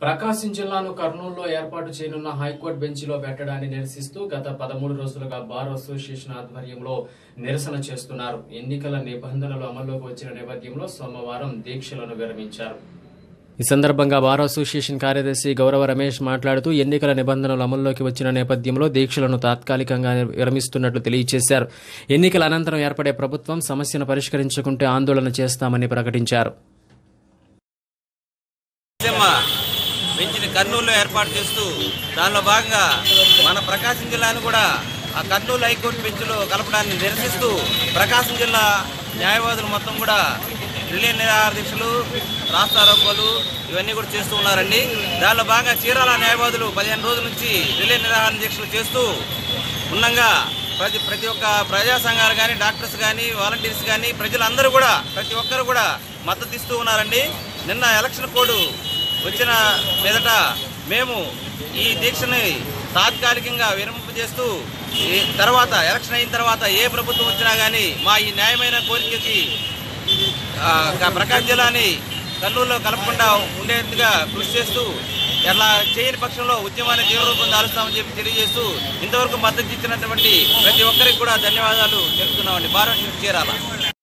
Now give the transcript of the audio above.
ప్రకాశం జిల్లాను కర్నూలులో ఏర్పాటు చేయనున్న హైకోర్టు బెంచ్లో పెట్టడాన్ని నిరసిస్తూ గత పదమూడు రోజులుగా బార్ అసోసియేషన్ ఆధ్వర్యంలో నిరసన చేస్తున్నారు ఎన్నికల నిబంధనలు అమల్లోకి వచ్చిన నేపథ్యంలో సోమవారం దీక్షలను విరమించారు ఈ సందర్భంగా బార్ అసోసియేషన్ కార్యదర్శి గౌరవ రమేష్ మాట్లాడుతూ ఎన్నికల నిబంధనలు అమల్లోకి వచ్చిన నేపథ్యంలో దీక్షలను తాత్కాలికంగా విరమిస్తున్నట్లు తెలియజేశారు ఎన్నికల అనంతరం ఏర్పడే ప్రభుత్వం సమస్యను పరిష్కరించకుంటే ఆందోళన చేస్తామని ప్రకటించారు సీమ బెంచ్ని కర్నూలులో ఏర్పాటు చేస్తూ దానిలో భాగంగా మన ప్రకాశం జిల్లాను కూడా ఆ కర్నూలు హైకోర్టు బెంచ్లో కలపడాన్ని నిరసిస్తూ ప్రకాశం జిల్లా న్యాయవాదులు మొత్తం కూడా రిలే నిరాహార దీక్షలు రాస్తారోకోలు ఇవన్నీ కూడా చేస్తూ ఉన్నారండి దానిలో భాగంగా చీరాల న్యాయవాదులు పదిహేను రోజుల నుంచి రిలే నిరాహార దీక్షలు చేస్తూ ఉన్నంగా ప్రతి ప్రతి ఒక్క ప్రజా సంఘాలు కానీ డాక్టర్స్ కానీ వాలంటీర్స్ కానీ ప్రజలందరూ కూడా ప్రతి ఒక్కరు కూడా మద్దతు ఇస్తూ ఉన్నారండి నిన్న ఎలక్షన్ కోడ్ వచ్చిన మీదట మేము ఈ దీక్షని తాత్కాలికంగా విరమింపజేస్తూ ఈ తర్వాత ఎలక్షన్ అయిన తర్వాత ఏ ప్రభుత్వం వచ్చినా కానీ మా ఈ న్యాయమైన కోరికకి ఆ, క- ప్రకాశం జిల్లాని కర్నూలులో కలపకుండా ఉండేట్టుగా కృషి చేస్తూ అట్లా చేయని పక్షంలో ఉద్యమాన్ని తీవ్ర రూపం దాలుస్తామని చెప్పి తెలియజేస్తూ ఇంతవరకు మద్దతు ఇచ్చినటువంటి ప్రతి ఒక్కరికి కూడా ధన్యవాదాలు తెలుపుతున్నామండి భారత చేరాల